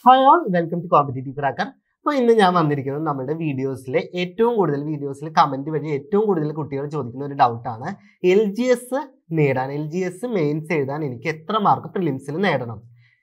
hi all welcome to Competitive Cracker അപ്പോൾ ഇന്ന് ഞാൻ വന്നിരിക്കുന്നത് നമ്മുടെ വീഡിയോസിലെ ഏറ്റവും കൂടുതൽ വീഡിയോസിൽ കമന്റ് വഴി ഏറ്റവും കൂടുതൽ കുട്ടികൾ ചോദിക്കുന്ന ഒരു ഡൗട്ടാണ് എൽ ജി എസ് നേടാൻ എൽ ജി എസ് മെയിൻസ് എഴുതാൻ എനിക്ക് എത്ര മാർക്ക് പ്രിലിംസിൽ നേടണം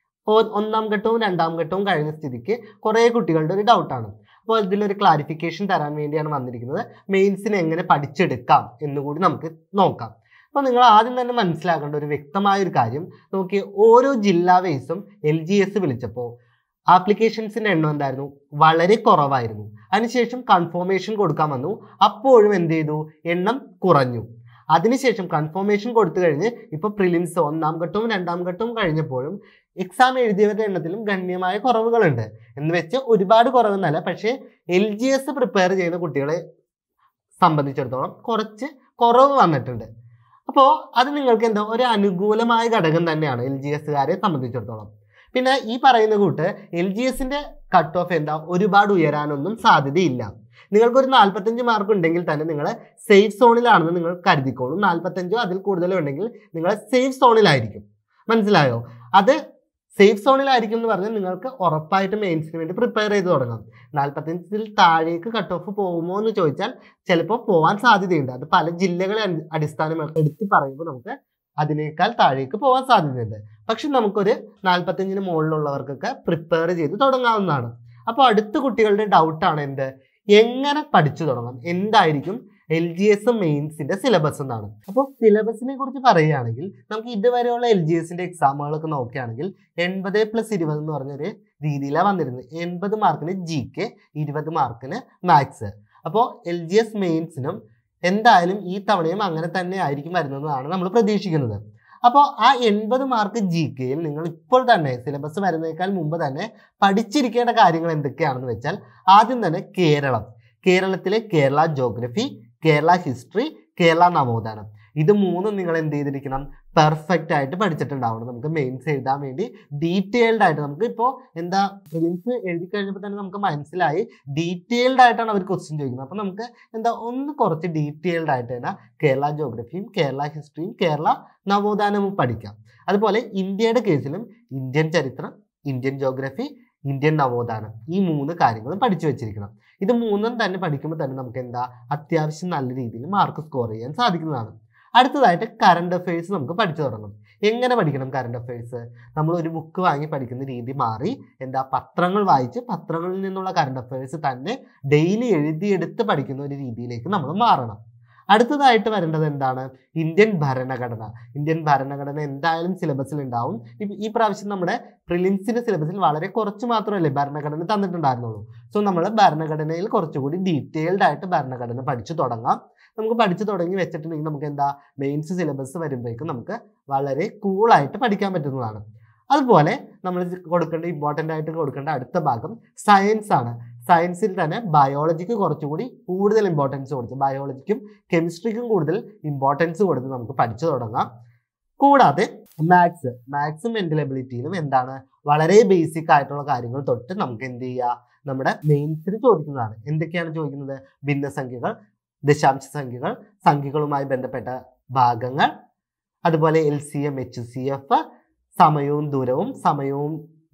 ഒ- ഒന്നാം ഘട്ടവും രണ്ടാം ഘട്ടവും കഴിഞ്ഞ സ്ഥിതിക്ക് കുറേ കുട്ടികളുടെ ഒരു ഡൗട്ടാണ് അപ്പോൾ ഇതിലൊരു ക്ലാരിഫിക്കേഷൻ തരാൻ വേണ്ടിയാണ് വന്നിരിക്കുന്നത് മെയിൻസിന് എങ്ങനെ പഠിച്ചെടുക്കാം എന്നുകൂടി നമുക്ക് നോക്കാം അപ്പോൾ നിങ്ങൾ ആദ്യം തന്നെ മനസ്സിലാക്കേണ്ട ഒരു വ്യക്തമായ ഒരു കാര്യം നോക്കി ഓരോ ജില്ലാ വൈസും എൽ ജി എസ് വിളിച്ചപ്പോൾ ആപ്ലിക്കേഷൻസിന്റെ എണ്ണം എന്തായിരുന്നു വളരെ കുറവായിരുന്നു അതിനുശേഷം കൺഫർമേഷൻ കൊടുക്കാൻ വന്നു അപ്പോഴും എന്ത് ചെയ്തു എണ്ണം കുറഞ്ഞു അതിനുശേഷം കൺഫർമേഷൻ കൊടുത്തു കഴിഞ്ഞ് ഇപ്പോൾ പ്രിലിംസ് ഒന്നാം ഘട്ടവും രണ്ടാം ഘട്ടവും കഴിഞ്ഞപ്പോഴും എക്സാം എഴുതിയവരുടെ എണ്ണത്തിലും ഗണ്യമായ കുറവുകളുണ്ട് എന്ന് വെച്ച് ഒരുപാട് കുറവെന്നല്ല പക്ഷേ എൽ ജി എസ് പ്രിപ്പയർ ചെയ്യുന്ന കുട്ടികളെ സംബന്ധിച്ചിടത്തോളം കുറച്ച് കുറവ് വന്നിട്ടുണ്ട് അപ്പോൾ അത് നിങ്ങൾക്ക് എന്താ ഒരു അനുകൂലമായ ഘടകം തന്നെയാണ് എൽ ജി എസ്സുകാരെ സംബന്ധിച്ചിടത്തോളം പിന്നെ ഈ പറയുന്ന കൂട്ട് എൽ ജി എസിന്റെ കട്ട് ഓഫ് എന്താ ഒരുപാട് ഉയരാനൊന്നും സാധ്യതയില്ല നിങ്ങൾക്കൊരു നാൽപ്പത്തഞ്ച് മാർക്ക് ഉണ്ടെങ്കിൽ തന്നെ നിങ്ങൾ സേഫ് സോണിലാണെന്ന് നിങ്ങൾ കരുതിക്കോളൂ നാൽപ്പത്തഞ്ചോ അതിൽ കൂടുതലോ ഉണ്ടെങ്കിൽ നിങ്ങൾ സേഫ് സോണിലായിരിക്കും മനസ്സിലായോ അത് സേഫ് സോണിലായിരിക്കും എന്ന് പറഞ്ഞാൽ നിങ്ങൾക്ക് ഉറപ്പായിട്ടും മെയിൻസിന് വേണ്ടി പ്രിപ്പയർ ചെയ്ത് തുടങ്ങാം നാൽപ്പത്തഞ്ചിൽ താഴേക്ക് കട്ട് ഓഫ് പോകുമോ എന്ന് ചോദിച്ചാൽ ചിലപ്പോൾ പോകാൻ സാധ്യതയുണ്ട് അത് പല ജില്ലകളെ അടി- അടിസ്ഥാനപ്പെടുത്തി പറയുമ്പോൾ നമുക്ക് അതിനേക്കാൾ താഴേക്ക് പോകാൻ സാധ്യതയുണ്ട് പക്ഷെ നമുക്കൊരു നാൽപ്പത്തഞ്ചിന് മുകളിലുള്ളവർക്കൊക്കെ പ്രിപ്പയർ ചെയ്ത് തുടങ്ങാവുന്നതാണ് അപ്പോൾ അടുത്ത കുട്ടികളുടെ ഡൗട്ടാണ് എന്ത് എങ്ങനെ പഠിച്ചു തുടങ്ങാം എന്തായിരിക്കും എൽ ജി എസ് മെയിൻസിന്റെ സിലബസ് എന്നാണ് അപ്പോൾ സിലബസിനെ കുറിച്ച് പറയുകയാണെങ്കിൽ നമുക്ക് ഇതുവരെയുള്ള എൽ ജി എസിന്റെ എക്സാമുകളൊക്കെ നോക്കുകയാണെങ്കിൽ എൺപത് പ്ലസ് ഇരുപത് എന്ന് പറഞ്ഞൊരു രീതിയിലാണ് വന്നിരുന്നത് എൺപത് മാർക്കിന് ജി കെ ഇരുപത് മാർക്കിന് മാത്സ് അപ്പോൾ എൽ ജി എസ് മെയിൻസിനും എന്തായാലും ഈ തവണയും അങ്ങനെ തന്നെ ആയിരിക്കും വരുന്നതെന്നാണ് നമ്മൾ പ്രതീക്ഷിക്കുന്നത് അപ്പോൾ ആ എൺപത് മാർക്ക് ജി കെയിൽ നിങ്ങൾ ഇപ്പോൾ തന്നെ സിലബസ് വരുന്നതിനേക്കാൾ മുമ്പ് തന്നെ പഠിച്ചിരിക്കേണ്ട കാര്യങ്ങൾ എന്തൊക്കെയാണെന്ന് വെച്ചാൽ ആദ്യം തന്നെ കേരളം കേരളത്തിലെ കേരള ജോഗ്രഫി കേരള ഹിസ്റ്ററി കേരള നവോത്ഥാനം ഇത് മൂന്നും നിങ്ങൾ എന്ത് ചെയ്തിരിക്കണം പെർഫെക്റ്റ് ആയിട്ട് പഠിച്ചിട്ടുണ്ടാവണം നമുക്ക് മെയിൻസ് എഴുതാൻ വേണ്ടി ഡീറ്റെയിൽഡ് ആയിട്ട് നമുക്ക് ഇപ്പോൾ എന്താ ഫിലിംസ് എഴുതി കഴിഞ്ഞപ്പോൾ തന്നെ നമുക്ക് മനസ്സിലായി ഡീറ്റെയിൽഡ് ആയിട്ടാണ് അവർ ക്വസ്റ്റ്യൻ ചോദിക്കുന്നത് അപ്പോൾ നമുക്ക് എന്താ ഒന്ന് കുറച്ച് ഡീറ്റെയിൽഡ് ആയിട്ട് തന്നെ കേരള ജോഗ്രഫിയും കേരള ഹിസ്റ്ററിയും കേരള നവോത്ഥാനവും പഠിക്കാം അതുപോലെ ഇന്ത്യയുടെ കേസിലും ഇന്ത്യൻ ചരിത്രം ഇന്ത്യൻ ജോഗ്രഫി ഇന്ത്യൻ നവോത്ഥാനം ഈ മൂന്ന് കാര്യങ്ങളും പഠിച്ചു വെച്ചിരിക്കണം ഇത് മൂന്നും തന്നെ പഠിക്കുമ്പോൾ തന്നെ നമുക്ക് എന്താ അത്യാവശ്യം നല്ല രീതിയിൽ മാർക്ക് സ്കോർ ചെയ്യാൻ സാധിക്കുന്നതാണ് അടുത്തതായിട്ട് കറണ്ട് അഫയേഴ്സ് നമുക്ക് പഠിച്ചു തുടങ്ങും എങ്ങനെ പഠിക്കണം കറണ്ട് അഫയേഴ്സ് നമ്മൾ ഒരു ബുക്ക് വാങ്ങി പഠിക്കുന്ന രീതി മാറി എന്താ പത്രങ്ങൾ വായിച്ച് പത്രങ്ങളിൽ നിന്നുള്ള കറണ്ട് അഫയേഴ്സ് തന്നെ ഡെയിലി എഴുതിയെടുത്ത് പഠിക്കുന്ന ഒരു രീതിയിലേക്ക് നമ്മൾ മാറണം അടുത്തതായിട്ട് വരേണ്ടത് എന്താണ് ഇന്ത്യൻ ഭരണഘടന ഇന്ത്യൻ ഭരണഘടന എന്തായാലും സിലബസിൽ ഉണ്ടാവും ഇപ്പ- ഈ പ്രാവശ്യം നമ്മുടെ പ്രിലിംസിന്റെ സിലബസിൽ വളരെ കുറച്ച് മാത്രമല്ലേ ഭരണഘടന തന്നിട്ടുണ്ടായിരുന്നുള്ളൂ സോ നമ്മൾ ഭരണഘടനയിൽ കുറച്ചുകൂടി ഡീറ്റെയിൽഡ് ആയിട്ട് ഭരണഘടന പഠിച്ചു തുടങ്ങാം നമുക്ക് പഠിച്ചു തുടങ്ങി വെച്ചിട്ടുണ്ടെങ്കിൽ നമുക്ക് എന്താ മെയിൻസ് സിലബസ് വരുമ്പോഴേക്കും നമുക്ക് വളരെ കൂളായിട്ട് പഠിക്കാൻ പറ്റുന്നതാണ് അതുപോലെ നമ്മൾ കൊടുക്കേണ്ട ഇമ്പോർട്ടൻ്റ് ആയിട്ട് കൊടുക്കേണ്ട അടുത്ത ഭാഗം സയൻസ് ആണ് സയൻസിൽ തന്നെ ബയോളജിക്ക് കുറച്ചുകൂടി കൂടുതൽ ഇമ്പോർട്ടൻസ് കൊടുത്ത് ബയോളജിക്കും കെമിസ്ട്രിക്കും കൂടുതൽ ഇമ്പോർട്ടൻസ് കൊടുത്ത് നമുക്ക് പഠിച്ചു തുടങ്ങാം കൂടാതെ മാത്സ് മാത്സും മെന്റൽ എബിലിറ്റിയിലും എന്താണ് വളരെ ബേസിക് ആയിട്ടുള്ള കാര്യങ്ങൾ തൊട്ട് നമുക്ക് എന്ത് ചെയ്യുക നമ്മുടെ മെയിൻസിന് ചോദിക്കുന്നതാണ് എന്തൊക്കെയാണ് ചോദിക്കുന്നത് ഭിന്നസംഖ്യകൾ ദശാംശ സംഖ്യകൾ സംഖ്യകളുമായി ബന്ധപ്പെട്ട ഭാഗങ്ങൾ അതുപോലെ L C M H C F സമയവും ദൂരവും സമയവും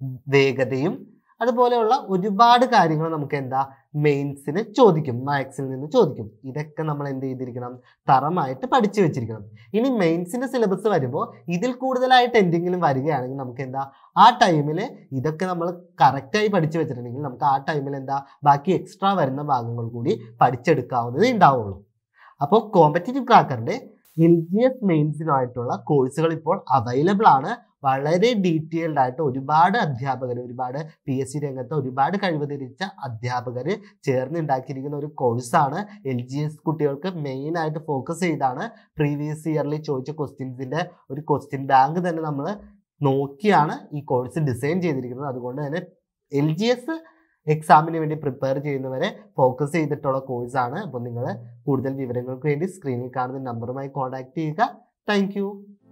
വേഗതയും അതുപോലെയുള്ള ഒരുപാട് കാര്യങ്ങൾ നമുക്ക് എന്താ മെയിൻസിന് ചോദിക്കും മാത്സിൽ നിന്ന് ചോദിക്കും ഇതൊക്കെ നമ്മൾ എന്ത് ചെയ്തിരിക്കണം തറമായിട്ട് പഠിച്ചു വെച്ചിരിക്കണം ഇനി മെയിൻസിന്റെ സിലബസ് വരുമ്പോൾ ഇതിൽ കൂടുതലായിട്ട് എന്തെങ്കിലും വരികയാണെങ്കിൽ നമുക്ക് എന്താ ആ ടൈമിൽ ഇതൊക്കെ നമ്മൾ കറക്റ്റായി പഠിച്ചു വെച്ചിട്ടുണ്ടെങ്കിൽ നമുക്ക് ആ ടൈമിൽ എന്താ ബാക്കി എക്സ്ട്രാ വരുന്ന ഭാഗങ്ങൾ കൂടി പഠിച്ചെടുക്കാവുന്നതേ ഉണ്ടാവുള്ളൂ അപ്പോൾ കോമ്പറ്റേറ്റീവ് ക്രാക്കറിന്റെ എൽ ജി എസ് മെയിൻസിനായിട്ടുള്ള കോഴ്സുകൾ ഇപ്പോൾ അവൈലബിൾ ആണ് വളരെ ഡീറ്റെയിൽഡ് ആയിട്ട് ഒരുപാട് അധ്യാപകർ ഒരുപാട് പി എസ് സി രംഗത്ത് ഒരുപാട് കഴിവ് തിരിച്ച അധ്യാപകർ ചേർന്നുണ്ടാക്കിയിരിക്കുന്ന ഒരു കോഴ്സാണ് എൽ ജി എസ് കുട്ടികൾക്ക് മെയിൻ ആയിട്ട് ഫോക്കസ് ചെയ്താണ് പ്രീവിയസ് ഇയറിൽ ചോദിച്ച ക്വസ്റ്റ്യൻസിൻ്റെ ഒരു ക്വസ്റ്റ്യൻ ബാങ്ക് തന്നെ നമ്മൾ നോക്കിയാണ് ഈ കോഴ്സ് ഡിസൈൻ ചെയ്തിരിക്കുന്നത് അതുകൊണ്ട് തന്നെ എൽ ജി എസ് എക്സാമിന് വേണ്ടി പ്രിപ്പയർ ചെയ്യുന്നവരെ ഫോക്കസ് ചെയ്തിട്ടുള്ള കോഴ്സാണ് അപ്പോൾ നിങ്ങൾ കൂടുതൽ വിവരങ്ങൾക്ക് വേണ്ടി സ്ക്രീനിൽ കാണുന്ന നമ്പറുമായി കോൺടാക്ട് ചെയ്യുക താങ്ക്